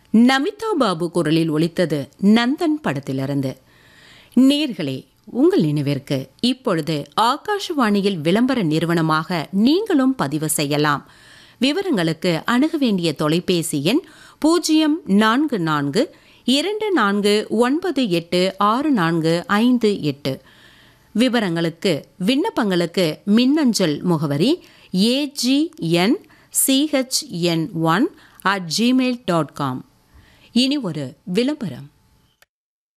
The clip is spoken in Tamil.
நமிதா பாபு குரலில் ஒலித்தது நந்தன் படத்திலிருந்து நேர்களே உங்கள் நினைவிற்கு இப்பொழுது ஆகாஷவாணியில் விளம்பர நிறுவனமாக நீங்களும் பதிவு செய்யலாம் விவரங்களுக்கு அணுக வேண்டிய தொலைபேசி எண் பூஜ்ஜியம் நான்கு நான்கு இரண்டு நான்கு ஒன்பது எட்டு ஆறு நான்கு ஐந்து எட்டு விவரங்களுக்கு விண்ணப்பங்களுக்கு மின்னஞ்சல் முகவரி AGN CHN one at Gmail dot com இனி ஒரு விளம்பரம்